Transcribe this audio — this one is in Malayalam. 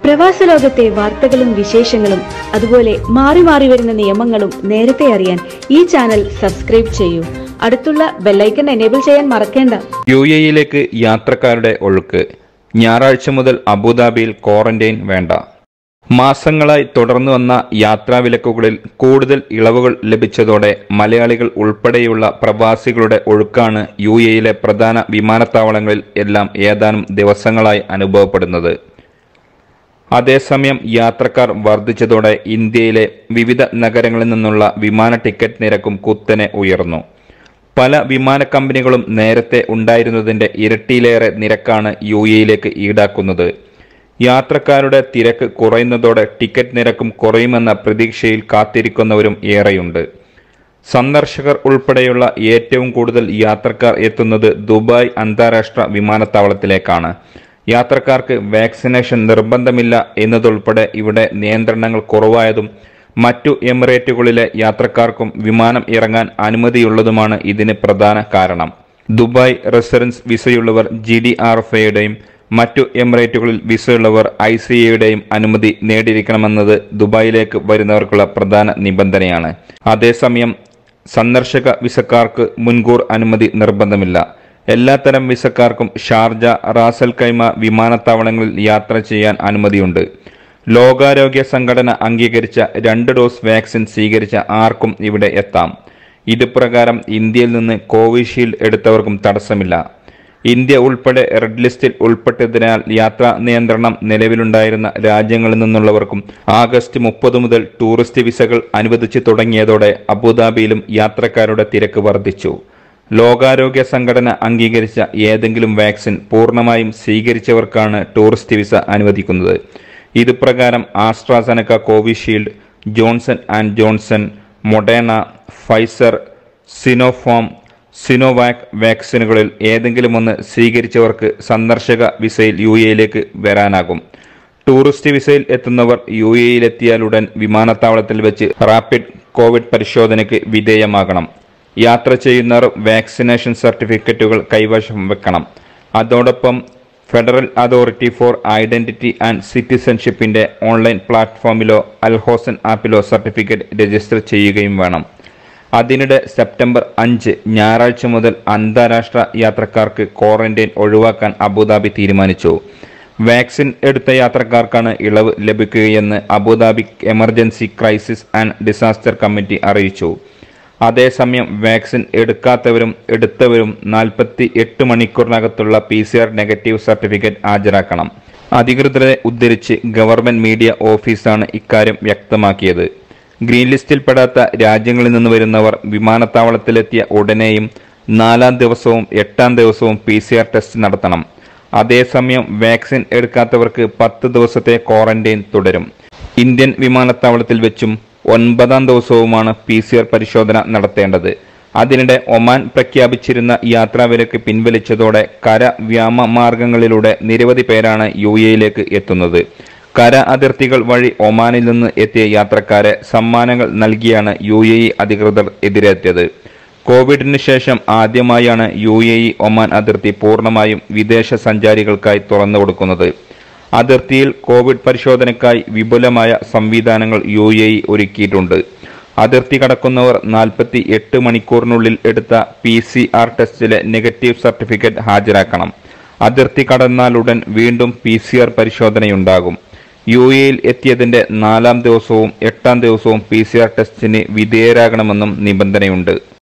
പ്രവാസ ലോകത്തെ വാർത്തകളും വിശേഷങ്ങളും അതുപോലെ മാറി മാറി വരുന്ന നിയമങ്ങളും നേരത്തെ അറിയാൻ ഈ ചാനൽ സബ്സ്ക്രൈബ് ചെയ്യൂ അടുത്തുള്ള ബെല്ലൈക്കൺ എനേബിൾ ചെയ്യാൻ മറക്കേണ്ട യു എയിലേക്ക് യാത്രക്കാരുടെ ഒഴുക്ക് ഞായറാഴ്ച മുതൽ അബുദാബിയിൽ ക്വാറന്റൈൻ വേണ്ട മാസങ്ങളായി തുടർന്നു വന്ന യാത്രാവിലക്കുകളിൽ കൂടുതൽ ഇളവുകൾ ലഭിച്ചതോടെ മലയാളികൾ ഉൾപ്പെടെയുള്ള പ്രവാസികളുടെ ഒഴുക്കാണ് യു എയിലെ പ്രധാന വിമാനത്താവളങ്ങളിൽ എല്ലാം ഏതാനും ദിവസങ്ങളായി അനുഭവപ്പെടുന്നത് അതേസമയം യാത്രക്കാർ വർദ്ധിച്ചതോടെ ഇന്ത്യയിലെ വിവിധ നഗരങ്ങളിൽ നിന്നുള്ള വിമാന ടിക്കറ്റ് നിരക്കും കുത്തനെ ഉയർന്നു പല വിമാന കമ്പനികളും നേരത്തെ ഉണ്ടായിരുന്നതിന്റെ ഇരട്ടിയിലേറെ നിരക്കാണ് യു എയിലേക്ക് ഈടാക്കുന്നത് യാത്രക്കാരുടെ തിരക്ക് കുറയുന്നതോടെ ടിക്കറ്റ് നിരക്കും കുറയുമെന്ന പ്രതീക്ഷയിൽ കാത്തിരിക്കുന്നവരും ഏറെയുണ്ട് സന്ദർശകർ ഉൾപ്പെടെയുള്ള ഏറ്റവും കൂടുതൽ യാത്രക്കാർ എത്തുന്നത് ദുബായ് അന്താരാഷ്ട്ര വിമാനത്താവളത്തിലേക്കാണ് യാത്രക്കാർക്ക് വാക്സിനേഷൻ നിർബന്ധമില്ല എന്നതുൾപ്പെടെ ഇവിടെ നിയന്ത്രണങ്ങൾ കുറവായതും മറ്റു എമിറേറ്റുകളിലെ യാത്രക്കാർക്കും വിമാനം ഇറങ്ങാൻ അനുമതിയുള്ളതുമാണ് ഇതിന് പ്രധാന കാരണം ദുബായ് റെസിഡൻസ് വിസയുള്ളവർ ജി ഡി ആർ എഫ് എയുടെയും മറ്റു എമിറേറ്റുകളിൽ വിസയുള്ളവർ ഐ സി എയുടെയും അനുമതി നേടിയിരിക്കണമെന്നത് ദുബായിലേക്ക് വരുന്നവർക്കുള്ള പ്രധാന നിബന്ധനയാണ് അതേസമയം സന്ദർശക വിസക്കാർക്ക് മുൻകൂർ അനുമതി നിർബന്ധമില്ല എല്ലാത്തരം വിസക്കാർക്കും ഷാർജ റാസൽ കൈമ വിമാനത്താവളങ്ങളിൽ യാത്ര ചെയ്യാൻ അനുമതിയുണ്ട് ലോകാരോഗ്യ സംഘടന അംഗീകരിച്ച രണ്ട് ഡോസ് വാക്സിൻ സ്വീകരിച്ച ആർക്കും ഇവിടെ എത്താം ഇതുപ്രകാരം ഇന്ത്യയിൽ നിന്ന് കോവിഷീൽഡ് എടുത്തവർക്കും തടസ്സമില്ല ഇന്ത്യ ഉൾപ്പെടെ റെഡ് ലിസ്റ്റിൽ ഉൾപ്പെട്ടതിനാൽ യാത്രാ നിയന്ത്രണം നിലവിലുണ്ടായിരുന്ന രാജ്യങ്ങളിൽ നിന്നുള്ളവർക്കും ആഗസ്റ്റ് മുപ്പത് മുതൽ ടൂറിസ്റ്റ് വിസകൾ അനുവദിച്ചു തുടങ്ങിയതോടെ അബുദാബിയിലും യാത്രക്കാരുടെ തിരക്ക് വർദ്ധിച്ചു ലോകാരോഗ്യ സംഘടന അംഗീകരിച്ച ഏതെങ്കിലും വാക്സിൻ പൂർണ്ണമായും സ്വീകരിച്ചവർക്കാണ് ടൂറിസ്റ്റ് വിസ അനുവദിക്കുന്നത് ഇതുപ്രകാരം AstraZeneca Covishield Johnson and Johnson Moderna Pfizer Sinopharm Sinovac വാക്സിനുകളിൽ ഏതെങ്കിലും ഒന്ന് സ്വീകരിച്ചവർക്ക് സന്ദർശക വിസയിൽ യു എയിലേക്ക് വരാനാകും ടൂറിസ്റ്റ് വിസയിൽ എത്തുന്നവർ യു എയിലെത്തിയാലുടൻ വിമാനത്താവളത്തിൽ വെച്ച് റാപ്പിഡ് കോവിഡ് പരിശോധനയ്ക്ക് വിധേയമാകണം യാത്ര ചെയ്യുന്നവർ വാക്സിനേഷൻ സർട്ടിഫിക്കറ്റുകൾ കൈവശം വെക്കണം അതോടൊപ്പം federal authority for identity and സിറ്റിസൺഷിപ്പിന്റെ ഓൺലൈൻ പ്ലാറ്റ്ഫോമിലോ അൽഹോസൻ ആപ്പിലോ സർട്ടിഫിക്കറ്റ് രജിസ്റ്റർ ചെയ്യുകയും വേണം അതിനിടെ സെപ്റ്റംബർ അഞ്ച് ഞായറാഴ്ച മുതൽ അന്താരാഷ്ട്ര യാത്രക്കാർക്ക് ക്വാറന്റൈൻ ഒഴിവാക്കാൻ അബുദാബി തീരുമാനിച്ചു വാക്സിൻ എടുത്ത യാത്രക്കാർക്കാണ് ഇളവ് ലഭിക്കുകയെന്ന് Abu Dhabi emergency crisis and disaster committee അറിയിച്ചു അതേസമയം വാക്സിൻ എടുക്കാത്തവരും എടുത്തവരും നാൽപ്പത്തി എട്ട് മണിക്കൂറിനകത്തുള്ള P C R negative certificate ഹാജരാക്കണം അധികൃതരെ ഉദ്ധരിച്ച് ഗവൺമെന്റ് മീഡിയ ഓഫീസാണ് ഇക്കാര്യം വ്യക്തമാക്കിയത് ഗ്രീൻ ലിസ്റ്റിൽപ്പെടാത്ത രാജ്യങ്ങളിൽ നിന്ന് വരുന്നവർ വിമാനത്താവളത്തിലെത്തിയ ഉടനെയും നാലാം ദിവസവും എട്ടാം ദിവസവും പി സി ആർ ടെസ്റ്റ് നടത്തണം അതേസമയം വാക്സിൻ എടുക്കാത്തവർക്ക് പത്ത് ദിവസത്തെ ക്വാറന്റൈൻ തുടരും ഇന്ത്യൻ വിമാനത്താവളത്തിൽ വെച്ചും ഒൻപതാം ദിവസവുമാണ് പി സി ആർ പരിശോധന നടത്തേണ്ടത് അതിനിടെ ഒമാൻ പ്രഖ്യാപിച്ചിരുന്ന യാത്രാവിലക്ക് പിൻവലിച്ചതോടെ കര വ്യോമ മാർഗങ്ങളിലൂടെ നിരവധി പേരാണ് യു എയിലേക്ക് എത്തുന്നത് കര അതിർത്തികൾ വഴി ഒമാനിൽ നിന്ന് എത്തിയ യാത്രക്കാരെ സമ്മാനങ്ങൾ നൽകിയാണ് യു എ ഇ അധികൃതർ എതിരേറ്റത് കോവിഡിന് ശേഷം ആദ്യമായാണ് യു എ ഇ ഒമാൻ അതിർത്തി പൂർണ്ണമായും വിദേശ സഞ്ചാരികൾക്കായി തുറന്നു കൊടുക്കുന്നത് അതിർത്തിയിൽ കോവിഡ് പരിശോധനയ്ക്കായി വിപുലമായ സംവിധാനങ്ങൾ യു എ ഇ ഒരുക്കിയിട്ടുണ്ട് അതിർത്തി കടക്കുന്നവർ നാൽപ്പത്തി എട്ട് മണിക്കൂറിനുള്ളിൽ എടുത്ത പി സി ആർ ടെസ്റ്റിലെ നെഗറ്റീവ് സർട്ടിഫിക്കറ്റ് ഹാജരാക്കണം അതിർത്തി കടന്നാലുടൻ വീണ്ടും പി സി ആർ പരിശോധനയുണ്ടാകും യു എയിൽ എത്തിയതിന്റെ നാലാം ദിവസവും എട്ടാം ദിവസവും പി സി ആർ ടെസ്റ്റിന് വിധേയരാകണമെന്നും നിബന്ധനയുണ്ട്